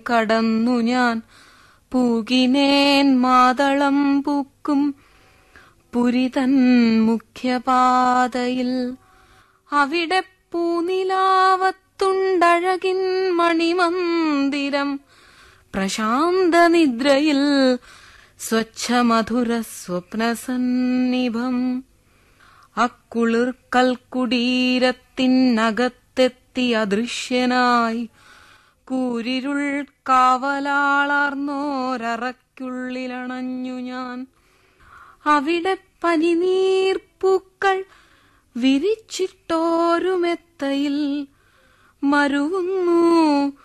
കടന്നു ഞാൻ പൂകിനേൻ മാതളം പൂക്കും പുരിതൻ മുഖ്യപാതയിൽ അവിടെ പൂനിലാവത്തുണ്ടഴകിൻ മണിമന്ദിരം പ്രശാന്ത നിദ്രയിൽ സ്വച്ഛമധുര സ്വപ്നസന്നിഭം അക്കുളിർ കൽക്കുടീരത്തിനകത്തെത്തി അദൃശ്യനായി കൂരിരുൾ കാവലാളാർന്നോരറയ്ക്കുള്ളിലണഞ്ഞു ഞാൻ അവിടെ പനിനീർപ്പൂക്കൾ വിരിച്ചിട്ടോരുമെത്തയിൽ മരുവുന്നു